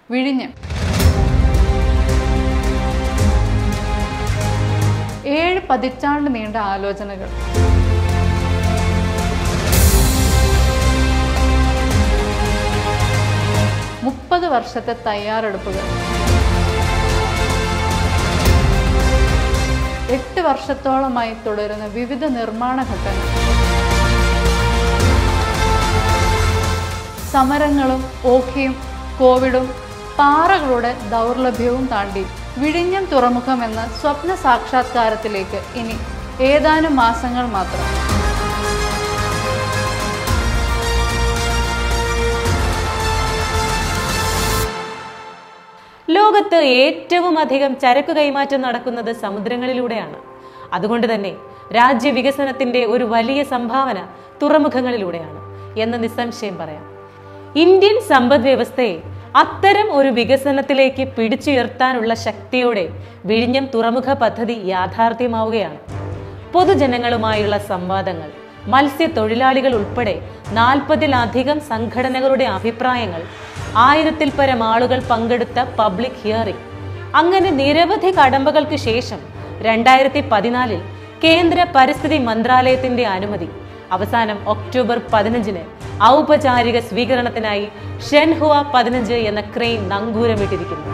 വിഴിഞ്ഞം ഏഴ് പതിറ്റാണ്ട് നീണ്ട ആലോചനകൾ മുപ്പത് വർഷത്തെ തയ്യാറെടുപ്പുകൾ എട്ട് വർഷത്തോളമായി തുടരുന്ന വിവിധ നിർമ്മാണ ഘട്ടങ്ങൾ സമരങ്ങളും ഓഖിയും കോവിഡും പാറകളുടെ ദൗർലഭ്യവും താണ്ടി വിഴിഞ്ഞം തുറമുഖം എന്ന സ്വപ്ന സാക്ഷാത്കാരത്തിലേക്ക് ഇനി ഏതാനും മാസങ്ങൾ മാത്രം ലോകത്ത് ഏറ്റവും അധികം ചരക്ക് കൈമാറ്റം നടക്കുന്നത് സമുദ്രങ്ങളിലൂടെയാണ് അതുകൊണ്ട് തന്നെ രാജ്യവികസനത്തിന്റെ ഒരു വലിയ സംഭാവന തുറമുഖങ്ങളിലൂടെയാണ് എന്ന് നിസ്സംശയം പറയാം ഇന്ത്യൻ സമ്പദ് വ്യവസ്ഥയെ അത്തരം ഒരു വികസനത്തിലേക്ക് പിടിച്ചുയർത്താനുള്ള ശക്തിയോടെ വിഴിഞ്ഞം തുറമുഖ പദ്ധതി യാഥാർത്ഥ്യമാവുകയാണ് പൊതുജനങ്ങളുമായുള്ള സംവാദങ്ങൾ മത്സ്യത്തൊഴിലാളികൾ ഉൾപ്പെടെ നാൽപ്പതിലധികം സംഘടനകളുടെ അഭിപ്രായങ്ങൾ ആയിരത്തിൽ പരം ആളുകൾ പങ്കെടുത്ത പബ്ലിക് ഹിയറിംഗ് അങ്ങനെ നിരവധി കടമ്പകൾക്ക് ശേഷം രണ്ടായിരത്തി പതിനാലിൽ കേന്ദ്ര പരിസ്ഥിതി മന്ത്രാലയത്തിന്റെ അനുമതി അവസാനം ഒക്ടോബർ പതിനഞ്ചിന് ഔപചാരിക സ്വീകരണത്തിനായി ഷെൻഹുവ പതിനഞ്ച് എന്ന ക്രെയിൻ നങ്കൂരമിട്ടിരിക്കുന്നു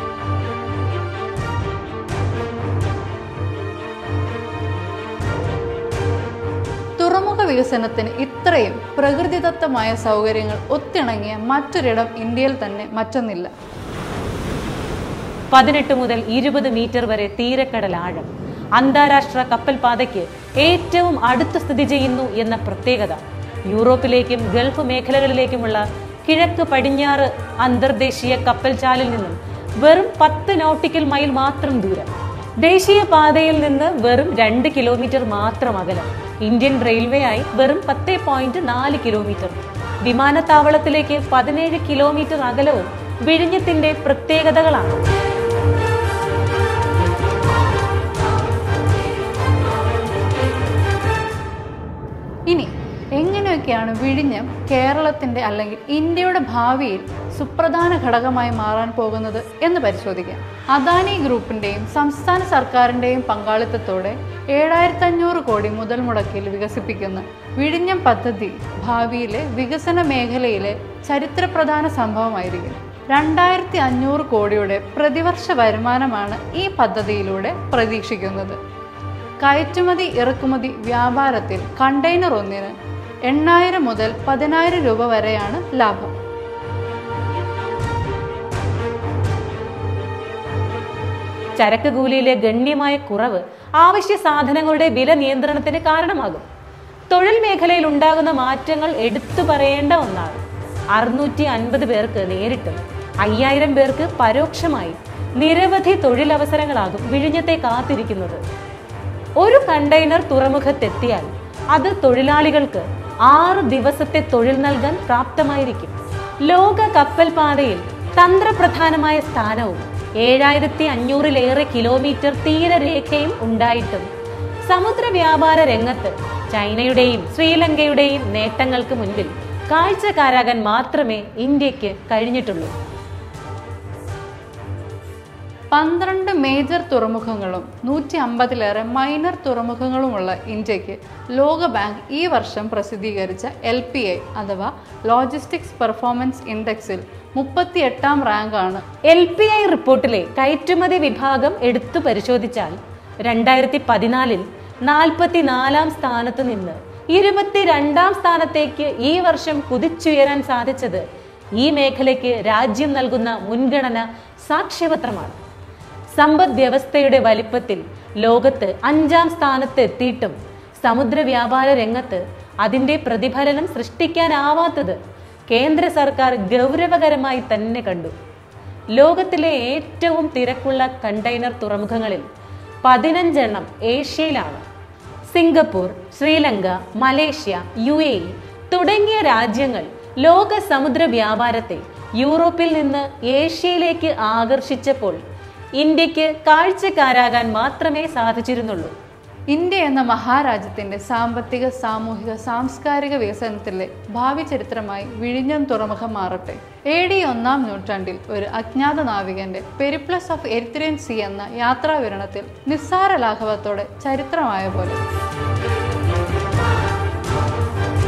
തുറമുഖ വികസനത്തിന് ഇത്രയും പ്രകൃതിദത്തമായ സൗകര്യങ്ങൾ ഒത്തിണങ്ങിയ മറ്റൊരിടം ഇന്ത്യയിൽ തന്നെ മറ്റൊന്നില്ല പതിനെട്ട് മുതൽ ഇരുപത് മീറ്റർ വരെ തീരക്കടൽ ആഴം അന്താരാഷ്ട്ര കപ്പൽ പാതയ്ക്ക് ഏറ്റവും അടുത്ത് സ്ഥിതി ചെയ്യുന്നു എന്ന പ്രത്യേകത യൂറോപ്പിലേക്കും ഗൾഫ് മേഖലകളിലേക്കുമുള്ള കിഴക്ക് പടിഞ്ഞാറ് അന്തർദേശീയ കപ്പൽ ചാലിൽ നിന്നും വെറും പത്ത് നോട്ടിക്കൽ മൈൽ മാത്രം ദൂരം ദേശീയ പാതയിൽ നിന്ന് വെറും രണ്ട് കിലോമീറ്റർ മാത്രം അകലം ഇന്ത്യൻ റെയിൽവേ ആയി വെറും പത്ത് പോയിന്റ് നാല് കിലോമീറ്റർ വിമാനത്താവളത്തിലേക്ക് പതിനേഴ് കിലോമീറ്റർ അകലവും വിഴിഞ്ഞത്തിന്റെ പ്രത്യേകതകളാണ് ഇനി എങ്ങനെയൊക്കെയാണ് വിഴിഞ്ഞം കേരളത്തിന്റെ അല്ലെങ്കിൽ ഇന്ത്യയുടെ ഭാവിയിൽ സുപ്രധാന ഘടകമായി മാറാൻ പോകുന്നത് എന്ന് പരിശോധിക്കാം അദാനി ഗ്രൂപ്പിന്റെയും സംസ്ഥാന സർക്കാരിന്റെയും പങ്കാളിത്തത്തോടെ ഏഴായിരത്തി അഞ്ഞൂറ് കോടി മുതൽ മുടക്കിൽ വികസിപ്പിക്കുന്ന വിഴിഞ്ഞം പദ്ധതി ഭാവിയിലെ വികസന മേഖലയിലെ ചരിത്രപ്രധാന സംഭവമായിരിക്കും രണ്ടായിരത്തി അഞ്ഞൂറ് കോടിയുടെ പ്രതിവർഷ വരുമാനമാണ് ഈ പദ്ധതിയിലൂടെ പ്രതീക്ഷിക്കുന്നത് കയറ്റുമതി ഇറക്കുമതി വ്യാപാരത്തിൽ കണ്ടെയ്നർ ഒന്നിന് എണ്ണായിരം മുതൽ പതിനായിരം രൂപ വരെയാണ് ലാഭം ചരക്ക് കൂലിയിലെ ഗണ്യമായ കുറവ് ആവശ്യ സാധനങ്ങളുടെ വില നിയന്ത്രണത്തിന് കാരണമാകും തൊഴിൽ മേഖലയിൽ ഉണ്ടാകുന്ന മാറ്റങ്ങൾ എടുത്തു പറയേണ്ട ഒന്നാണ് അറുന്നൂറ്റി അൻപത് പേർക്ക് നേരിട്ടും അയ്യായിരം പേർക്ക് പരോക്ഷമായി നിരവധി തൊഴിലവസരങ്ങളാകും വിഴിഞ്ഞത്തെ കാത്തിരിക്കുന്നത് ഒരു കണ്ടെയ്നർ തുറമുഖത്തെത്തിയാൽ അത് തൊഴിലാളികൾക്ക് ആറ് ദിവസത്തെ തൊഴിൽ നൽകാൻ പ്രാപ്തമായിരിക്കും ലോക കപ്പൽ പാതയിൽ തന്ത്രപ്രധാനമായ സ്ഥാനവും ഏഴായിരത്തി അഞ്ഞൂറിലേറെ കിലോമീറ്റർ തീരരേഖയും ഉണ്ടായിട്ടും സമുദ്ര വ്യാപാര രംഗത്ത് ചൈനയുടെയും ശ്രീലങ്കയുടെയും നേട്ടങ്ങൾക്ക് മുൻപിൽ കാഴ്ചക്കാരാകാൻ മാത്രമേ ഇന്ത്യക്ക് കഴിഞ്ഞിട്ടുള്ളൂ പന്ത്രണ്ട് മേജർ തുറമുഖങ്ങളും നൂറ്റി അമ്പതിലേറെ മൈനർ തുറമുഖങ്ങളുമുള്ള ഇന്ത്യക്ക് ലോക ബാങ്ക് ഈ വർഷം പ്രസിദ്ധീകരിച്ച എൽ പി ഐ അഥവാ ലോജിസ്റ്റിക്സ് പെർഫോമൻസ് ഇൻഡെക്സിൽ മുപ്പത്തി എട്ടാം റാങ്കാണ് എൽ പി ഐ റിപ്പോർട്ടിലെ കയറ്റുമതി വിഭാഗം എടുത്തു പരിശോധിച്ചാൽ രണ്ടായിരത്തി പതിനാലിൽ നാൽപ്പത്തിനാലാം സ്ഥാനത്ത് നിന്ന് ഇരുപത്തിരണ്ടാം സ്ഥാനത്തേക്ക് ഈ വർഷം കുതിച്ചുയരാൻ സാധിച്ചത് ഈ മേഖലയ്ക്ക് രാജ്യം നൽകുന്ന മുൻഗണന സാക്ഷ്യപത്രമാണ് സമ്പദ് വ്യവസ്ഥയുടെ വലിപ്പത്തിൽ ലോകത്ത് അഞ്ചാം സ്ഥാനത്ത് എത്തിയിട്ടും സമുദ്ര വ്യാപാര രംഗത്ത് അതിന്റെ പ്രതിഫലനം സൃഷ്ടിക്കാനാവാത്തത് കേന്ദ്ര സർക്കാർ ഗൗരവകരമായി തന്നെ കണ്ടു ലോകത്തിലെ ഏറ്റവും തിരക്കുള്ള കണ്ടെയ്നർ തുറമുഖങ്ങളിൽ പതിനഞ്ചെണ്ണം ഏഷ്യയിലാണ് Singapore Sri Lanka Malaysia U A E തുടങ്ങിയ രാജ്യങ്ങൾ ലോക സമുദ്ര വ്യാപാരത്തെ യൂറോപ്പിൽ നിന്ന് ഏഷ്യയിലേക്ക് ആകർഷിച്ചപ്പോൾ ഇന്ത്യക്ക് കാഴ്ചക്കാരാകാൻ മാത്രമേ സാധിച്ചിരുന്നുള്ളൂ ഇന്ത്യ എന്ന മഹാരാജ്യത്തിന്റെ സാമ്പത്തിക സാമൂഹിക സാംസ്കാരിക വികസനത്തിലെ ഭാവി ചരിത്രമായി വിഴിഞ്ഞം തുറമുഖം മാറട്ടെ എ ഡി ഒന്നാം നൂറ്റാണ്ടിൽ ഒരു അജ്ഞാത നാവികന്റെ പെരിപ്ലസ് ഓഫ് എരിത്രേൻ സി എന്ന യാത്രാവിവരണത്തിൽ നിസ്സാര ലാഘവത്തോടെ ചരിത്രമായ പോലെ